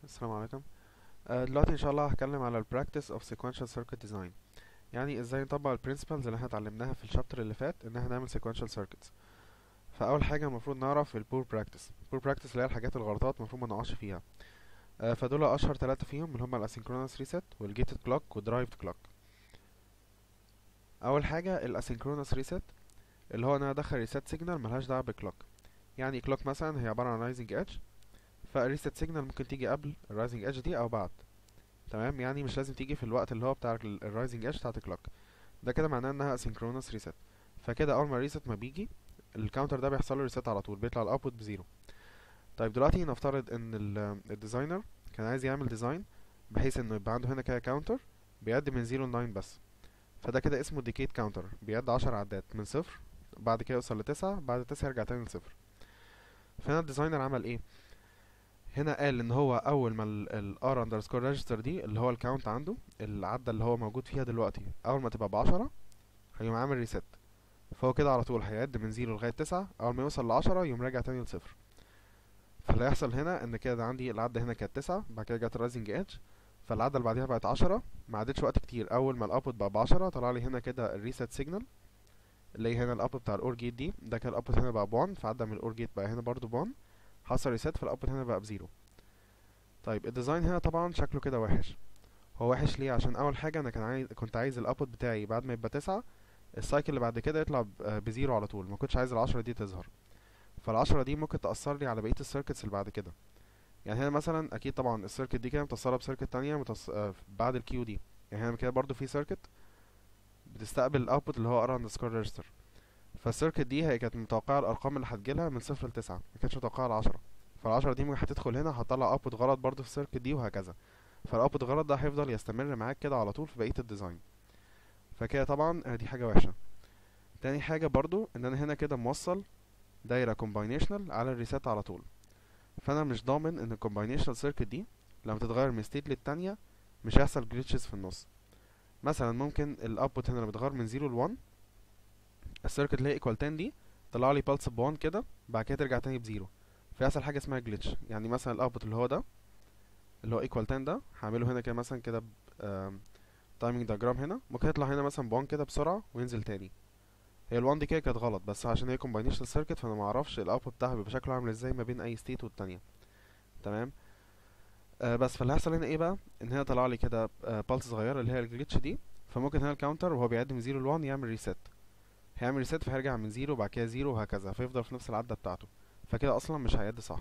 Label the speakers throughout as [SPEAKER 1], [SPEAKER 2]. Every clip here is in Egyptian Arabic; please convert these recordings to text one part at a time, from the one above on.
[SPEAKER 1] السلام عليكم آه، دلوقتي ان شاء الله هتكلم على ال practice of sequential circuit design يعني ازاي نطبق ال principles اللي احنا اتعلمناها في الشابتر اللي فات ان احنا نعمل sequential circuits فاول حاجه المفروض نعرف ال poor practice poor practice اللي هي الحاجات الغلطات المفروض ما نقعش فيها آه، فدول اشهر ثلاثه فيهم اللي هم ال asynchronous reset وال gated clock وال derived clock اول حاجه ال asynchronous reset اللي هو انا ادخل reset signal ملهاش دعوه بالكلوك يعني clock مثلا هي عباره عن rising edge فالريست سيجنال ممكن تيجي قبل الرايزنج ايدج دي او بعد تمام يعني مش لازم تيجي في الوقت اللي هو بتاع الرايزنج ايدج بتاعت الكلوك ده كده معناه انها اسynchronous ريست فكده اول ما الريست ما بيجي الكاونتر ده بيحصل له ريست على طول بيطلع الاوتبوت بزيرو طيب دلوقتي نفترض ان الديزاينر كان عايز يعمل ديزاين بحيث انه يبقى عنده هنا كده كاونتر بيعد من زيرو لناين بس فده كده اسمه ديكيت كاونتر بيعد عشر عدات من صفر بعد كده يوصل لتسعة بعد تسعة يرجع تاني لصفر فهنا الديزاينر عمل ايه هنا قال ان هو اول ما ال r underscore register دي اللي هو الكاونت عنده العدة اللي هو موجود فيها دلوقتي اول ما تبقى بعشرة هيقوم عامل ريست فهو كده على طول هيعد من زيرو لغاية تسعة اول ما يوصل لعشرة يقوم راجع تاني لصفر فاللي هيحصل هنا ان كده عندي العدة هنا كانت تسعة بعد كده جت الرايزنج ايدج فالعدة اللي بعديها بقت عشرة ما عدتش وقت كتير اول ما الاوتبوت بقى بعشرة طلع لي هنا كده الريست سيجنال اللي هي هنا الاوتبوت بتاع الاور جيت دي ده كان الاوتبوت هنا بقى بون فعدى من الاور جيت بقى هنا برضو بون حصل ريست فالاوتبوت هنا بقى بزيرو طيب الديزاين هنا طبعا شكله كده وحش هو وحش ليه عشان اول حاجه انا كان عايز كنت عايز الاوتبوت بتاعي بعد ما يبقى تسعة السايكل اللي بعد كده يطلع بزيرو على طول ما كنتش عايز العشرة دي تظهر فالعشرة دي ممكن تأثر لي على بقية السيركتس اللي بعد كده يعني هنا مثلا اكيد طبعا السيركت دي كده متصلة بسيركت تانية متص... آه بعد الكيو دي يعني هنا كده برضو في سيركت بتستقبل الاوتبوت اللي هو ار اندرسكور ريجستر فالسيركت دي هي كانت متوقعة الارقام اللي هتجيلها من صفر لتسعة ما كانتش متوقعة العشرة فالعشرة دي ممكن هتدخل هنا هتطلع اوتبوت غلط برضو في السيركت دي وهكذا فالاوتبوت غلط ده هيفضل يستمر معاك كده على طول في بقية الديزاين فكده طبعا دي حاجة وحشة تاني حاجة برضو ان انا هنا كده موصل دايرة كومباينيشنال على الريسيت على طول فانا مش ضامن ان الكومباينيشنال سيركت دي لما تتغير من ستيت للتانية مش هيحصل جليتشز في النص مثلا ممكن الاوتبوت هنا لما يتغير من زيرو لون السيركت اللي هي ايكوال 10 دي طلع لي بالس ب1 كده بعد كده ترجع تاني بزيرو فيحصل حاجه اسمها جلitch يعني مثلا الاوتبوت اللي هو ده اللي هو ايكوال 10 ده هعمله هنا كده مثلا كده تايمينج دياجرام هنا ممكن يطلع هنا مثلا ب1 كده بسرعه وينزل تاني هي ال1 دي كده كانت غلط بس عشان هي كومباينيشنال سيركت فانا ما اعرفش الاوتبوت بتاعها بيبقى شكله عامل ازاي ما بين اي ستيت والتانية تمام آه بس فاللي هيحصل هنا ايه بقى ان هنا طلع لي كده بالس صغيره اللي هي الجلitch دي فممكن هنا الكاونتر وهو بيعد من 0 ل 1 يعمل ريست هيعمل ريست فهيرجع من 0 وبعد كده 0 وهكذا فيفضل في نفس العده بتاعته فكده اصلا مش هيعد صح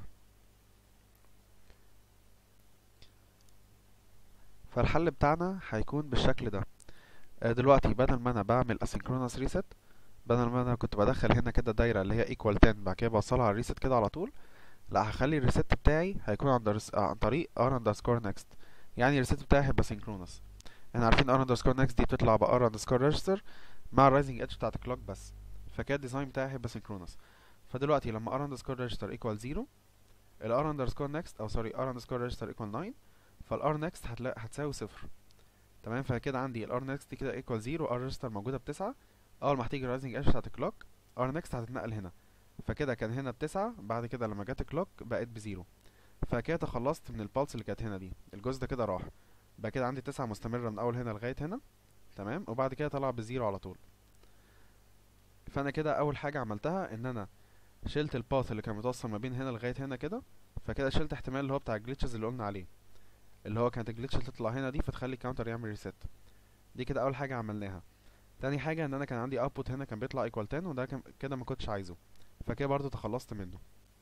[SPEAKER 1] فالحل بتاعنا هيكون بالشكل ده آه دلوقتي بدل ما انا بعمل asynchronous reset بدل ما انا كنت بدخل هنا كده دايره اللي هي equal 10 بعد كده بوصلها على الريست كده على طول لا هخلي الريست بتاعي هيكون عن, درس... آه عن طريق r underscore next يعني الريست بتاعي هيبقى synchronous احنا عارفين r underscore next دي بتطلع ب r underscore register مع الرايزنج ايدج بتاعت الكلوك بس فكده الديزاين بتاعي هيبقى synchronous فدلوقتي لما r underscore register equal 0 ال r underscore next او سوري r underscore register equal 9 فال r next هتلاقي هتساوي صفر تمام فكده عندي ال r next دي كده equal 0 r register موجودة بتسعة اول ما هتيجي الرايزنج ايدج بتاعت الكلوك r next هتتنقل هنا فكده كان هنا بتسعة بعد كده لما جت الكلوك بقت بزيرو فكده تخلصت من البالس اللي كانت هنا دي الجزء ده كده راح بقى كده عندي تسعة مستمرة من اول هنا لغاية هنا تمام وبعد كده طلع بزيرو على طول فانا كده اول حاجة عملتها ان انا شلت الباث اللي كان متوصل ما بين هنا لغاية هنا كده فكده شلت احتمال اللي هو بتاع الجلitches اللي قلنا عليه اللي هو كانت الجلitch اللي تطلع هنا دي فتخلي الكاونتر يعمل ريست دي كده اول حاجة عملناها تاني حاجة ان انا كان عندي اوتبوت هنا كان بيطلع equal 10 وده كان كده ما كنتش عايزه فكده برضو تخلصت منه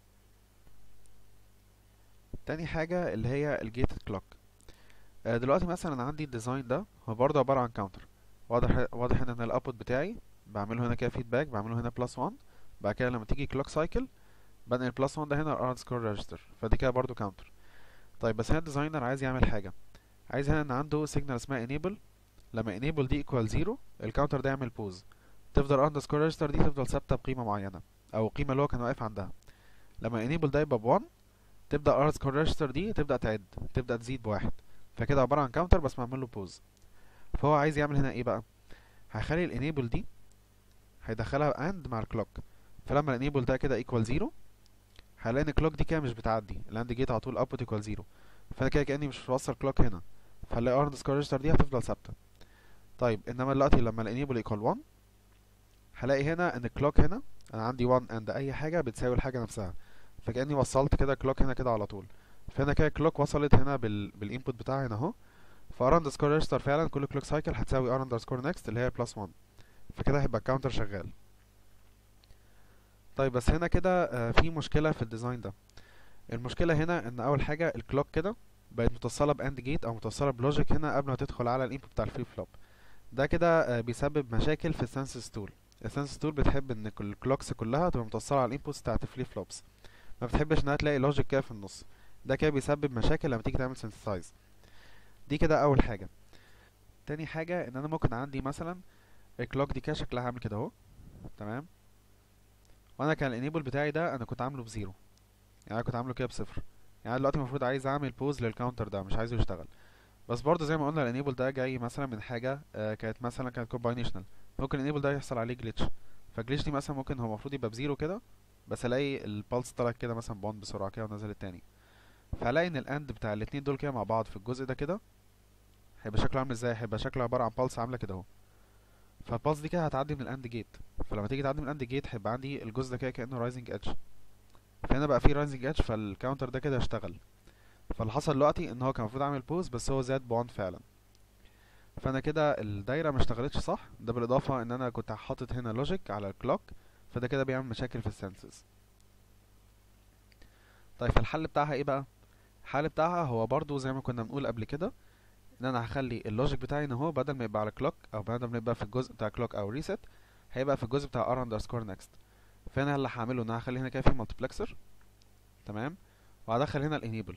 [SPEAKER 1] تاني حاجة اللي هي الجيتد كلوك دلوقتي مثلا انا عندي الديزاين ده هو برضه عبارة عن كاونتر واضح واضح ان الاوتبوت بتاعي بعمله هنا كده فيدباك بعمله هنا بلس 1 بعد كده لما تيجي كلوك سايكل بنقل البلس 1 ده هنا ار سكور ريجستر فدي كده برضو كاونتر طيب بس هنا الديزاينر عايز يعمل حاجه عايز هنا ان عنده سيجنال اسمها enable لما enable دي equal 0 الكاونتر ده يعمل بوز تفضل ار سكور ريجستر دي تفضل ثابته بقيمه معينه او القيمه اللي هو كان واقف عندها لما enable ده يبقى ب 1 تبدا ار سكور ريجستر دي تبدا تعد تبدا تزيد بواحد فكده عباره عن كاونتر بس معمول له بوز فهو عايز يعمل هنا ايه بقى هيخلي الانيبل دي هيدخلها اند مع الكلوك فلما الانيبل ده كده ايكوال زيرو هلاقي ان الكلوك دي كده مش بتعدي الاند جيت على طول اوتبوت ايكوال زيرو فانا كده كاني مش بوصل كلوك هنا فهنلاقي ار اندرسكور ريجستر دي هتفضل ثابته طيب انما دلوقتي لما الانيبل ايكوال 1 هلاقي هنا ان الكلوك هنا انا عندي 1 اند اي حاجه بتساوي الحاجه نفسها فكاني وصلت كده كلوك هنا كده على طول فهنا كده كلوك وصلت هنا بال بالانبوت بتاعي هنا اهو فار اندرسكور ريجستر فعلا كل كلوك سايكل هتساوي ار اندرسكور نيكست اللي هي بلس 1 فكده هيبقى الكاونتر شغال طيب بس هنا كده آه، في مشكله في الديزاين ده المشكله هنا ان اول حاجه الكلوك كده بقت متصله باند جيت او متصله بلوجيك هنا قبل ما تدخل على الانبوت بتاع الفليب فلوب ده كده آه، بيسبب مشاكل في السنسس تول السنسس تول بتحب ان كل الكلوكس كلها تبقى متصله على الانبوتس بتاعت الفليب فلوبس ما بتحبش انها تلاقي لوجيك كده في النص ده كده بيسبب مشاكل لما تيجي تعمل سنسيتايز دي كده اول حاجه تاني حاجه ان انا ممكن عندي مثلا الكلوك دي كده شكلها عامل كده اهو تمام وانا كان الانيبل بتاعي ده انا كنت عامله بزيرو يعني انا كنت عامله كده بصفر يعني أنا دلوقتي المفروض عايز اعمل بوز للكاونتر ده مش عايزه يشتغل بس برضه زي ما قلنا الانيبل ده جاي مثلا من حاجه آه كانت مثلا كانت كومباينيشنال ممكن الانيبل ده يحصل عليه جلitch فالجلitch دي مثلا ممكن هو المفروض يبقى بزيرو كده بس الاقي البلس طلع كده مثلا بوند بسرعه كده ونزل التاني فهلاقي ان الاند بتاع الاتنين دول كده مع بعض في الجزء ده كده هيبقى شكله عامل ازاي هيبقى شكله عباره عن بلس عامله كده اهو فالبلس دي كده هتعدي من الاند جيت فلما تيجي تعدي من الاند جيت هيبقى عندي الجزء ده كده كانه رايزنج ايدج فهنا بقى في رايزنج ايدج فالكاونتر ده كده اشتغل فاللي حصل دلوقتي ان هو كان المفروض اعمل بوز بس هو زاد بوان فعلا فانا كده الدايره ما اشتغلتش صح ده بالاضافه ان انا كنت حاطط هنا لوجيك على الكلوك فده كده بيعمل مشاكل في السنسز طيب فالحل بتاعها ايه بقى الحل بتاعها هو برضو زي ما كنا بنقول قبل كده ان انا هخلي اللوجيك بتاعي ان هو بدل ما يبقى على كلوك او بدل ما يبقى في الجزء بتاع كلوك او ريست هيبقى في الجزء بتاع ار اندرسكور نيكست فانا اللي هعمله ان انا هخلي هنا كده في مالتيبلكسر تمام وهدخل هنا الانيبل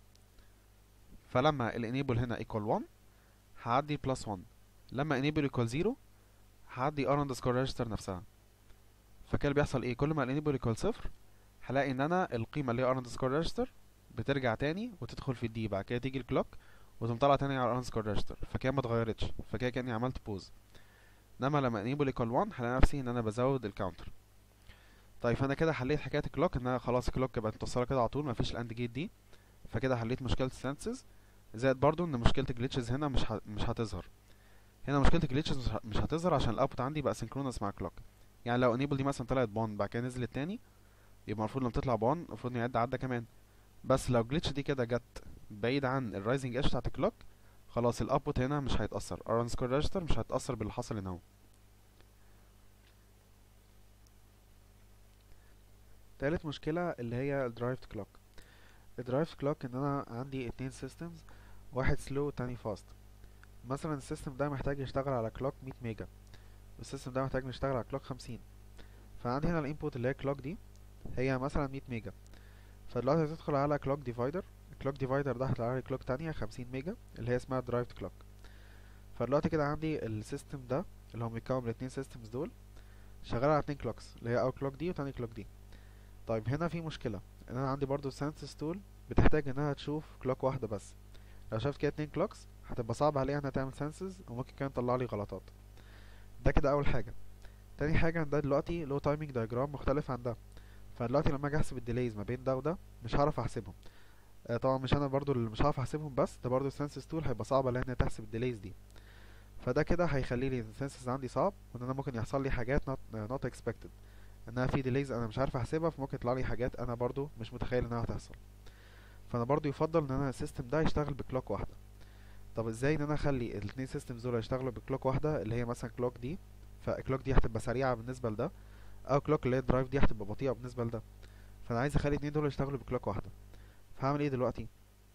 [SPEAKER 1] فلما الانيبل هنا equal 1 هعدي بلس 1 لما enable equal 0 هعدي ار اندرسكور ريجستر نفسها فكده اللي بيحصل ايه كل ما الانيبل equal 0 هلاقي ان انا القيمه اللي هي ار اندرسكور ريجستر بترجع تاني وتدخل في الدي بعد كده تيجي الكلوك وتقوم طالعه تاني على ار اندرسكور ريجستر فكده ما اتغيرتش فكده كاني عملت بوز انما لما enable equal 1 هلاقي نفسي ان انا بزود الكاونتر طيب فانا كده حليت حكايه الكلوك ان انا خلاص الكلوك بقت متصله كده على طول مفيش الاند جيت دي فكده حليت مشكله السنسز زائد برضو ان مشكله الجلitches هنا مش ه... مش هتظهر هنا مشكله الجلitches مش, ه... مش هتظهر عشان الاوتبوت عندي بقى سينكرونس مع الكلوك يعني لو enable دي مثلا طلعت بون بعد كده نزلت تاني يبقى المفروض لما تطلع بون المفروض إن يعد عدة كمان بس لو جلitch دي كده جت بعيد عن الرايزنج ايدج بتاعت الكلوك خلاص الاوتبوت هنا مش هيتاثر ار اندرسكور ريجستر مش هيتاثر باللي حصل هنا اهو تالت مشكلة اللي هي الدرايفد كلوك الدرايفد كلوك ان انا عندي اتنين سيستمز واحد سلو والتاني فاست مثلا السيستم ده محتاج يشتغل على كلوك 100 ميجا والسيستم ده محتاج يشتغل على كلوك 50 فعندي هنا الانبوت اللي هي كلوك دي هي مثلا 100 ميجا فدلوقتي هتدخل على كلوك ديفايدر الكلوك ديفايدر ده هيطلع لي كلوك تانية 50 ميجا اللي هي اسمها درايفد كلوك فدلوقتي كده عندي السيستم ده اللي هو متكون من الاتنين سيستمز دول شغال على اتنين كلوكس اللي هي اول كلوك دي وتاني كلوك دي طيب هنا في مشكلة ان انا عندي برضو سنسس تول بتحتاج انها تشوف كلوك واحدة بس لو شافت كده اتنين كلوكس هتبقى صعب عليها انها تعمل سنسز وممكن كمان تطلع لي غلطات ده كده اول حاجة تاني حاجة ان ده دلوقتي له تايمينج دايجرام مختلف عن ده فدلوقتي لما اجي احسب الديليز ما بين ده وده مش هعرف احسبهم آه طبعا مش انا برضو اللي مش هعرف احسبهم بس ده برضو السنسس تول هيبقى صعب عليها انها تحسب الديليز دي فده كده هيخلي لي السنسس عندي صعب وان انا ممكن يحصل لي حاجات not, uh, not expected انها في ديليز انا مش عارف احسبها فممكن يطلع لي حاجات انا برضو مش متخيل انها هتحصل فانا برضو يفضل ان انا السيستم ده يشتغل بكلوك واحده طب ازاي ان انا اخلي الاثنين سيستمز دول يشتغلوا بكلوك واحده اللي هي مثلا كلوك دي فالكلوك دي هتبقى سريعه بالنسبه لده او كلوك اللي هي الدرايف دي هتبقى بطيئه بالنسبه لده فانا عايز اخلي الاثنين دول يشتغلوا بكلوك واحده فهعمل ايه دلوقتي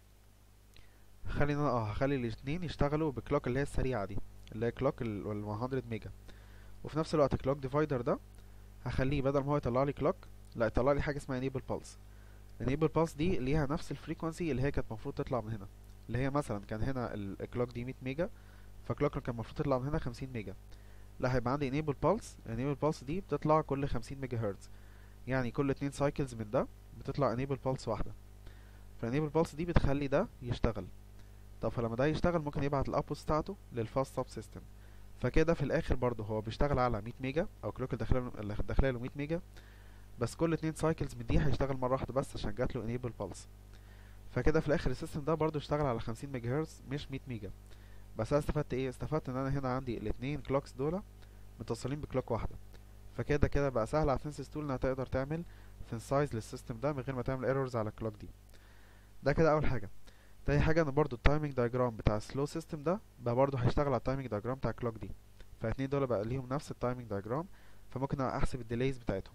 [SPEAKER 1] هخلي ان انا اه هخلي الاثنين يشتغلوا بكلوك اللي هي السريعه دي اللي هي كلوك ال 100 ميجا وفي نفس الوقت كلوك ديفايدر ده هخليه بدل ما هو يطلع لي كلوك لا يطلع لي حاجه اسمها enable pulse enable pulse دي ليها نفس الفريكونسي اللي هي كانت المفروض تطلع من هنا اللي هي مثلا كان هنا الكلوك دي 100 ميجا فالكلوك كان المفروض تطلع من هنا 50 ميجا لا هيبقى عندي enable pulse enable pulse دي بتطلع كل 50 ميجا هرتز يعني كل اتنين سايكلز من ده بتطلع enable pulse واحده فالenable pulse دي بتخلي ده يشتغل طب فلما ده يشتغل ممكن يبعت الاوتبوت بتاعته للفاست سب سيستم فكده في الاخر برضه هو بيشتغل على 100 ميجا او كلوك اللي داخله له 100 ميجا بس كل اتنين سايكلز من دي هيشتغل مره واحده بس عشان جات له enable pulse فكده في الاخر السيستم ده برضو اشتغل على 50 ميجا هرتز مش 100 ميجا بس انا استفدت ايه استفدت ان انا هنا عندي الاتنين كلوكس دول متصلين بكلوك واحدة فكده كده بقى سهل على سنسس تول انها تقدر تعمل سنسايز للسيستم ده من غير ما تعمل ايرورز على الكلوك دي ده كده اول حاجه تاني حاجه ان برضو التايمنج دايجرام بتاع السلو سيستم ده بقى برضو هيشتغل على التايمنج دايجرام بتاع الكلوك دي فالاتنين دول بقى ليهم نفس التايمنج دايجرام فممكن احسب الديليز بتاعتهم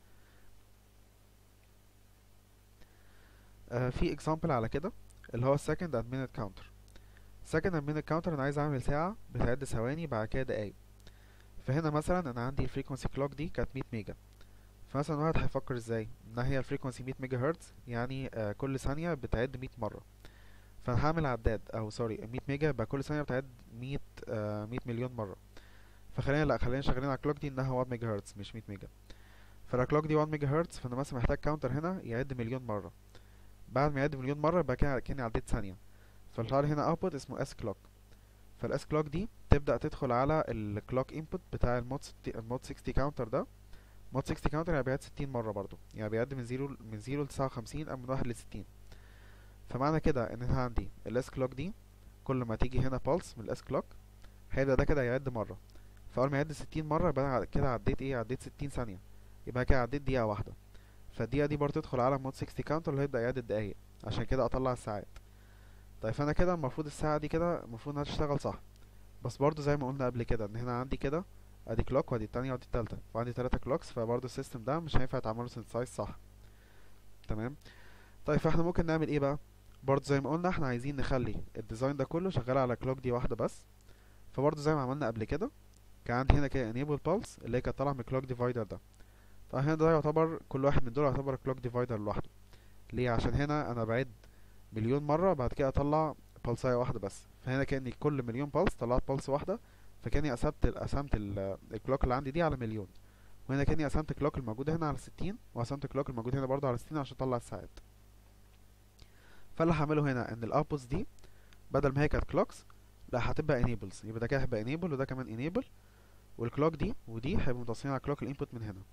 [SPEAKER 1] آه في اكزامبل على كده اللي هو second and minute counter second and minute counter انا عايز اعمل ساعة بتعد ثواني بعد كده دقايق فهنا مثلا انا عندي الفريكونسي كلوك دي كانت 100 ميجا فمثلا واحد هيفكر ازاي ان هي الفريكونسي 100 ميجا هرتز يعني آه كل ثانية بتعد 100 مرة فانا هعمل عداد او سوري 100 ميجا يبقى كل ثانية بتعد 100 آه 100 مليون مرة فخلينا لا خلينا شغالين على الكلوك دي انها 1 ميجا هرتز مش 100 ميجا فالكلوك دي 1 ميجا هرتز فانا مثلا محتاج كاونتر هنا يعد مليون مرة بعد ما يعد مليون مرة يبقى كده كأني عديت ثانية فالحوار هنا اوتبوت اسمه اس كلوك فالاس كلوك دي تبدأ تدخل على الكلوك انبوت بتاع المود المود 60 كاونتر ده مود 60 كاونتر يعني بيعد 60 مرة برضو يعني بيعد من زيرو من زيرو لتسعة وخمسين او من واحد لستين فمعنى كده ان انا عندي الاس كلوك دي كل ما تيجي هنا pulse من الاس كلوك هيبدأ ده كده يعد مرة فاول ما يعد 60 مرة يبقى انا كده عديت ايه عديت 60 ثانية يبقى كده عديت دقيقة واحدة فالدقيقة دي برضه تدخل على مود 60 كاونتر اللي هيبدأ يعد الدقايق عشان كده اطلع الساعات طيب فانا كده المفروض الساعة دي كده المفروض انها تشتغل صح بس برضه زي ما قلنا قبل كده ان هنا عندي كده ادي كلوك وادي التانية وادي التالتة وعندي تلاتة كلوكس فبرضه السيستم ده مش هينفع يتعمله سنسايز صح تمام طيب فاحنا ممكن نعمل ايه بقى برضه زي ما قلنا احنا عايزين نخلي الديزاين ده كله شغال على كلوك دي واحدة بس فبرضه زي ما عملنا قبل كده كان عندي هنا كده enable pulse اللي هي كانت طالعة من الكلوك ديفايدر ده فهنا ده يعتبر كل واحد من دول يعتبر كلوك ديفايدر لوحده ليه عشان هنا انا بعد مليون مرة بعد كده اطلع بلساية واحدة بس فهنا كأني كل مليون بلس طلعت بلس واحدة فكأني قسمت قسمت الكلوك اللي عندي دي على مليون وهنا كأني قسمت الكلوك الموجودة هنا على ستين وقسمت الكلوك الموجود هنا برضه على ستين عشان اطلع الساعات فاللي هعمله هنا ان الاوتبوتس دي بدل ما هي كانت كلوكس لا هتبقى enables يبقى ده كده هيبقى enable وده كمان enable والكلوك دي ودي هيبقوا متصلين على كلوك الانبوت من هنا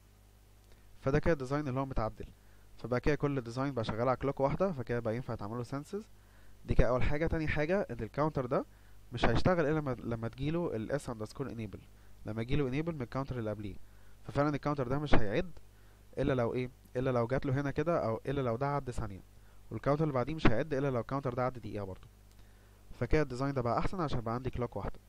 [SPEAKER 1] فده كده الديزاين اللي هو متعدل فبقى كده كل ديزاين بقى شغال على كلوك واحدة فكده بقى ينفع تعمله سنسز دي كده اول حاجة تاني حاجة ان الكاونتر ده مش هيشتغل الا لما لما تجيله الاس اندرسكور انيبل لما يجيله انيبل من الكاونتر اللي قبليه ففعلا الكاونتر ده مش هيعد الا لو ايه الا لو جات له هنا كده او الا لو ده عد ثانية والكاونتر اللي بعديه مش هيعد الا لو الكاونتر ده عد دقيقة برضه فكده الديزاين ده بقى احسن عشان بقى عندي كلوك واحدة